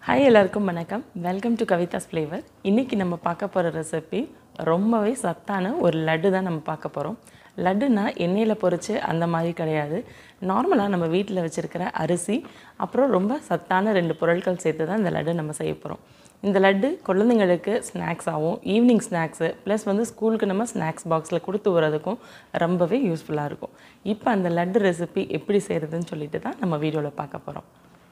hi எல்லாருக்கும் வணக்கம் welcome to கவிதாஸ் flavour இன்றைக்கி நம்ம பார்க்க போகிற ரெசிபி ரொம்பவே சத்தான ஒரு லட்டு தான் நம்ம பார்க்க போகிறோம் லட்டுனா எண்ணெயில் பொரிச்சு அந்த மாதிரி கிடையாது நார்மலாக நம்ம வீட்டில் வச்சுருக்கிற அரிசி அப்புறம் ரொம்ப சத்தான ரெண்டு பொருட்கள் சேர்த்து தான் இந்த லட்டு நம்ம செய்ய போகிறோம் இந்த லட்டு குழந்தைங்களுக்கு ஸ்நாக்ஸாகவும் ஈவினிங் ஸ்நாக்ஸு ப்ளஸ் வந்து ஸ்கூலுக்கு நம்ம ஸ்நாக்ஸ் பாக்ஸில் கொடுத்து வரதுக்கும் ரொம்பவே யூஸ்ஃபுல்லாக இருக்கும் இப்போ அந்த லட்டு ரெசிபி எப்படி செய்கிறதுன்னு சொல்லிட்டு தான் நம்ம வீடியோவில் பார்க்க போகிறோம்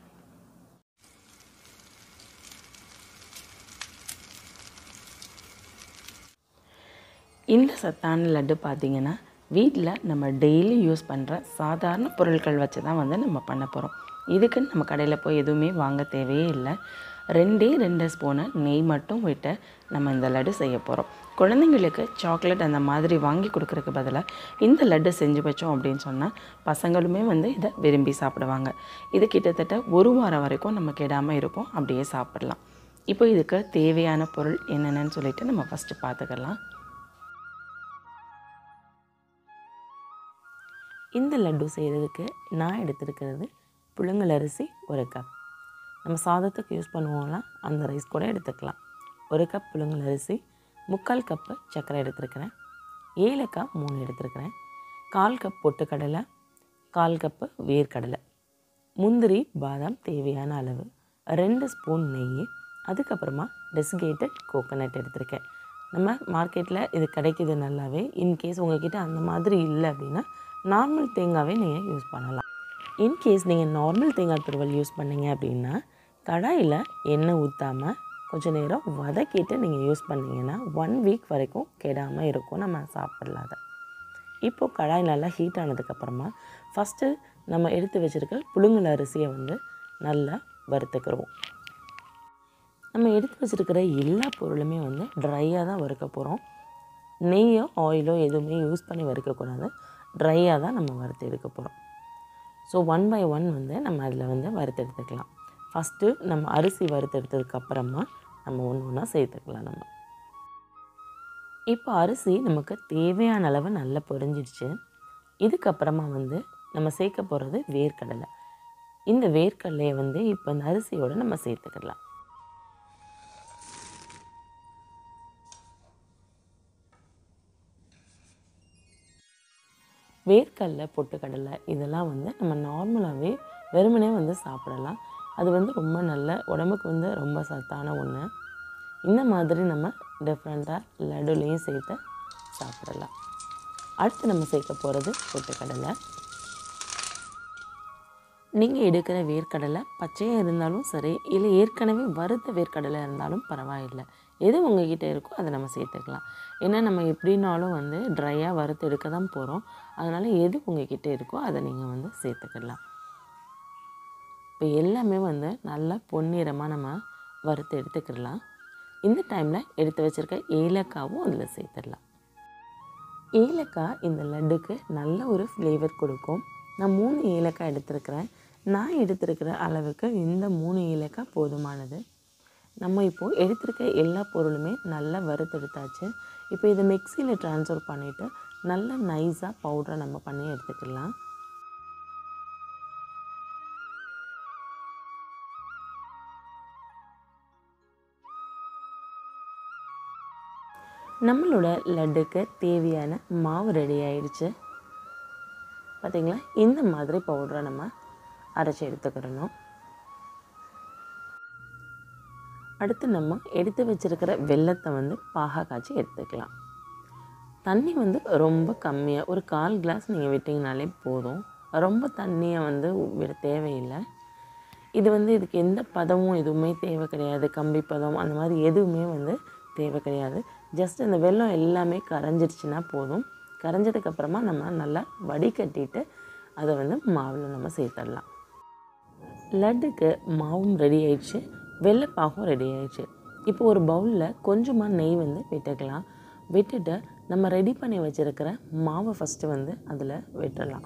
இந்த சத்தான லட்டு பார்த்திங்கன்னா வீட்டில் நம்ம டெய்லி யூஸ் பண்ணுற சாதாரண பொருட்கள் வச்சு தான் வந்து நம்ம பண்ண போகிறோம் இதுக்கு நம்ம கடையில் போய் எதுவுமே வாங்க தேவையே இல்லை ரெண்டே ரெண்டு ஸ்பூனு நெய் மட்டும் விட்டு நம்ம இந்த லட்டு செய்ய போகிறோம் குழந்தைங்களுக்கு சாக்லேட் அந்த மாதிரி வாங்கி கொடுக்குறதுக்கு பதிலாக இந்த லட்டு செஞ்சு வச்சோம் அப்படின்னு சொன்னால் பசங்களுமே வந்து இதை விரும்பி சாப்பிடுவாங்க இது கிட்டத்தட்ட ஒரு வாரம் வரைக்கும் நம்ம கெடாமல் இருக்கும் அப்படியே சாப்பிடலாம் இப்போ இதுக்கு தேவையான பொருள் என்னென்னு சொல்லிட்டு நம்ம ஃபஸ்ட்டு பார்த்துக்கலாம் இந்த லட்டு செய்கிறதுக்கு நான் எடுத்துருக்கிறது புழுங்கல் அரிசி ஒரு கப் நம்ம சாதத்துக்கு யூஸ் பண்ணுவோம்ல அந்த ரைஸ் கூட எடுத்துக்கலாம் ஒரு கப் புழுங்கல் அரிசி முக்கால் கப்பு சர்க்கரை எடுத்துருக்கிறேன் ஏலக்காய் மூணு எடுத்துருக்கிறேன் கால் கப் பொட்டுக்கடலை கால் கப்பு வேர்க்கடலை முந்திரி பாதாம் தேவையான அளவு ரெண்டு ஸ்பூன் நெய் அதுக்கப்புறமா டெசிகேட்டட் கோகோனட் எடுத்திருக்கேன் நம்ம மார்க்கெட்டில் இது கிடைக்கிது நல்லாவே இன்கேஸ் உங்ககிட்ட அந்த மாதிரி இல்லை அப்படின்னா நார்மல் தேங்காவே நீங்கள் யூஸ் பண்ணலாம் இன்கேஸ் நீங்கள் நார்மல் தேங்காய் துருவல் யூஸ் பண்ணீங்க அப்படின்னா கடாயில் எண்ணெய் ஊற்றாமல் கொஞ்சம் நேரம் வதக்கிட்டு நீங்கள் யூஸ் பண்ணிங்கன்னா ஒன் வீக் வரைக்கும் கெடாமல் இருக்கும் நம்ம சாப்பிடலாம் அதை இப்போது கடாய் நல்லா ஹீட் ஆனதுக்கப்புறமா ஃபஸ்ட்டு நம்ம எடுத்து வச்சுருக்க புழுங்கல் அரிசியை வந்து நல்லா வறுத்துக்கிறோம் நம்ம எடுத்து வச்சுருக்கிற எல்லா பொருளுமே வந்து ட்ரையாக தான் வறுக்க போகிறோம் நெய்யோ ஆயிலோ எதுவுமே யூஸ் பண்ணி வறுக்கக்கூடாது ட்ரையாக தான் நம்ம வறுத்து எடுக்க போகிறோம் ஸோ ஒன் பை ஒன் வந்து நம்ம அதில் வந்து வறுத்து எடுத்துக்கலாம் ஃபஸ்ட்டு நம்ம அரிசி வறுத்து எடுத்ததுக்கப்புறமா நம்ம ஒன்று ஒன்றா சேர்த்துக்கலாம் நம்ம இப்போ அரிசி நமக்கு தேவையான அளவு நல்லா பொரிஞ்சிடுச்சு இதுக்கப்புறமா வந்து நம்ம சேர்க்க போகிறது வேர்க்கடலை இந்த வேர்க்கடலையை வந்து இப்போ இந்த அரிசியோடு நம்ம சேர்த்துக்கலாம் வேர்க்கடலை பொட்டுக்கடலை இதெல்லாம் வந்து நம்ம நார்மலாகவே வெறுமனே வந்து சாப்பிடலாம் அது வந்து ரொம்ப நல்ல உடம்புக்கு வந்து ரொம்ப சத்தான ஒன்று இந்த மாதிரி நம்ம டிஃப்ரெண்ட்டாக லட்டுலேயும் சேர்த்து சாப்பிடலாம் அடுத்து நம்ம சேர்க்க போகிறது பொட்டுக்கடலை நீங்கள் எடுக்கிற வேர்க்கடலை பச்சையாக இருந்தாலும் சரி இல்லை ஏற்கனவே வறுத்த வேர்க்கடலை இருந்தாலும் பரவாயில்லை எது உங்ககிட்ட இருக்கோ அதை நம்ம சேர்த்துக்கலாம் ஏன்னா நம்ம எப்படின்னாலும் வந்து ட்ரையாக வறுத்து எடுக்க தான் போகிறோம் அதனால் எது உங்ககிட்ட இருக்கோ அதை நீங்கள் வந்து சேர்த்துக்கலாம் இப்போ எல்லாமே வந்து நல்லா பொன்னிறமாக நம்ம வறுத்து எடுத்துக்கிடலாம் இந்த டைமில் எடுத்து வச்சுருக்க ஏலக்காவும் அதில் சேர்த்துடலாம் ஏலக்காய் இந்த லட்டுக்கு நல்ல ஒரு ஃப்ளேவர் கொடுக்கும் நான் மூணு ஏலக்காய் எடுத்திருக்கிறேன் நான் எடுத்திருக்கிற அளவுக்கு இந்த மூணு ஏலக்காய் போதுமானது நம்ம இப்போது எடுத்திருக்க எல்லா பொருளுமே நல்லா வறுத்தெடுத்தாச்சு இப்போ இதை மிக்சியில் ட்ரான்ஸ்ஃபர் பண்ணிவிட்டு நல்ல நைஸாக பவுடரை நம்ம பண்ணி எடுத்துக்கலாம் நம்மளோட லட்டுக்கு தேவையான மாவு ரெடி ஆயிடுச்சு பார்த்திங்களா இந்த மாதிரி பவுடரை நம்ம அரைச்சி எடுத்துக்கிறணும் அடுத்து நம்ம எடுத்து வச்சுருக்கிற வெள்ளத்தை வந்து பாகா காய்ச்சி எடுத்துக்கலாம் தண்ணி வந்து ரொம்ப கம்மியாக ஒரு கால் கிளாஸ் நீங்கள் விட்டிங்கனாலே போதும் ரொம்ப தண்ணியை வந்து விட தேவையில்லை இது வந்து இதுக்கு எந்த பதமும் எதுவுமே தேவை கிடையாது கம்பி பதம் அந்த மாதிரி எதுவுமே வந்து தேவை கிடையாது ஜஸ்ட் இந்த வெள்ளம் எல்லாமே கரைஞ்சிருச்சுன்னா போதும் கரைஞ்சதுக்கப்புறமா நம்ம நல்லா வடிகட்டிட்டு அதை வந்து மாவில் நம்ம சேர்த்துடலாம் லட்டுக்கு மாவும் ரெடி ஆயிடுச்சு வெள்ளைப்பாகும் ரெடி ஆயிடுச்சு இப்போ ஒரு பவுலில் கொஞ்சமாக நெய் வந்து விட்டுக்கலாம் விட்டுட்டு நம்ம ரெடி பண்ணி வச்சுருக்கிற மாவை ஃபஸ்ட்டு வந்து அதில் விட்டுடலாம்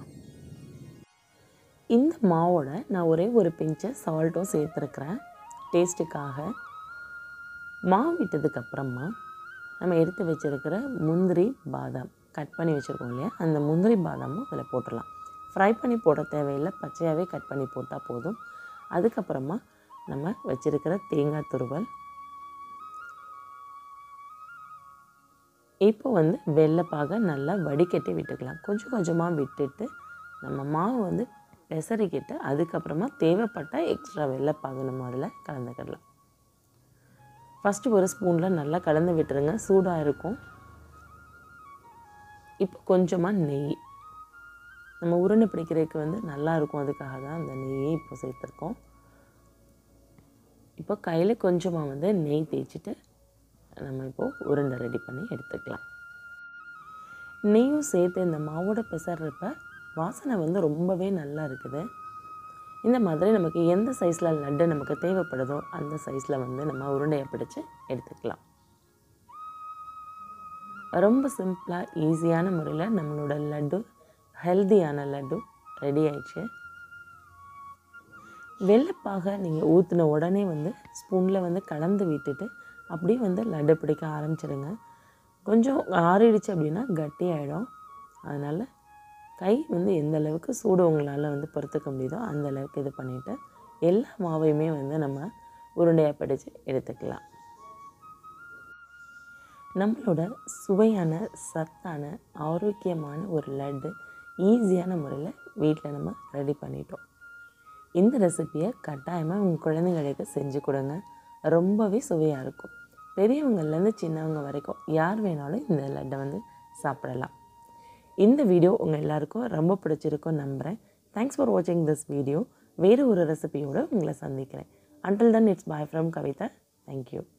இந்த மாவோட நான் ஒரே ஒரு பிஞ்சை சால்ட்டும் சேர்த்துருக்குறேன் டேஸ்ட்டுக்காக மாவு விட்டதுக்கப்புறமா நம்ம எடுத்து வச்சுருக்கிற முந்திரி பாதாம் கட் பண்ணி வச்சுருக்கோம் இல்லையா அந்த முந்திரி பாதாமும் அதில் போட்டுடலாம் ஃப்ரை பண்ணி போட தேவையில்லை பச்சையாகவே கட் பண்ணி போட்டால் போதும் அதுக்கப்புறமா நம்ம வச்சிருக்கிற தேங்காய் துருவல் இப்போ வந்து வெள்ளைப்பாக நல்லா வடிகட்டி விட்டுக்கலாம் கொஞ்சம் கொஞ்சமாக விட்டுட்டு நம்ம மாவு வந்து பெசறிக்கிட்டு அதுக்கப்புறமா தேவைப்பட்ட எக்ஸ்ட்ரா வெள்ளைப்பாகு நம்ம அதில் கலந்துக்கிடலாம் ஃபஸ்ட்டு ஒரு ஸ்பூனில் நல்லா கலந்து விட்டுருங்க சூடாக இருக்கும் இப்போ கொஞ்சமாக நெய் நம்ம உருண்டை பிடிக்கிறதுக்கு வந்து நல்லா இருக்கும் அதுக்காக தான் அந்த நெய்யை இப்போ சேர்த்துருக்கோம் இப்போ கையில் கொஞ்சமாக வந்து நெய் தேய்ச்சிட்டு நம்ம இப்போது உருண்டை ரெடி பண்ணி எடுத்துக்கலாம் நெய்யும் சேர்த்து இந்த மாவோட பிசறப்ப வாசனை வந்து ரொம்பவே நல்லா இருக்குது இந்த மாதிரி நமக்கு எந்த சைஸில் லட்டு நமக்கு தேவைப்படுதோ அந்த சைஸில் வந்து நம்ம உருண்டையை பிடிச்சு எடுத்துக்கலாம் ரொம்ப சிம்பிளாக ஈஸியான முறையில் நம்மளோட லட்டு ஹெல்தியான லட்டு ரெடி ஆயிடுச்சு வெள்ளைப்பாக நீங்கள் ஊற்றின உடனே வந்து ஸ்பூனில் வந்து கலந்து விட்டுட்டு அப்படியே வந்து லட்டு பிடிக்க ஆரம்பிச்சிடுங்க கொஞ்சம் ஆறிடுச்சு அப்படின்னா கட்டி ஆகிடும் அதனால் கை வந்து எந்த அளவுக்கு சூடு உங்களால் வந்து பொறுத்துக்க முடியுதோ அந்த அளவுக்கு இது பண்ணிவிட்டு எல்லா மாவையுமே வந்து நம்ம உருண்டையாக பிடிச்சு எடுத்துக்கலாம் நம்மளோட சுவையான சத்தான ஆரோக்கியமான ஒரு லட்டு ஈஸியான முறையில் வீட்டில் நம்ம ரெடி பண்ணிட்டோம் இந்த ரெசிப்பியை கட்டாயமாக உங்கள் குழந்தைங்களுக்கு செஞ்சு கொடுங்க ரொம்பவே சுவையாக இருக்கும் பெரியவங்கள்லேருந்து சின்னவங்க வரைக்கும் யார் வேணாலும் இந்த லட்டை வந்து சாப்பிடலாம் இந்த வீடியோ உங்கள் எல்லாருக்கும் ரொம்ப பிடிச்சிருக்கும் நம்புகிறேன் தேங்க்ஸ் ஃபார் வாட்சிங் திஸ் வீடியோ வேறு ஒரு ரெசிபியோடு உங்களை சந்திக்கிறேன் until then it's bye from Kavitha thank you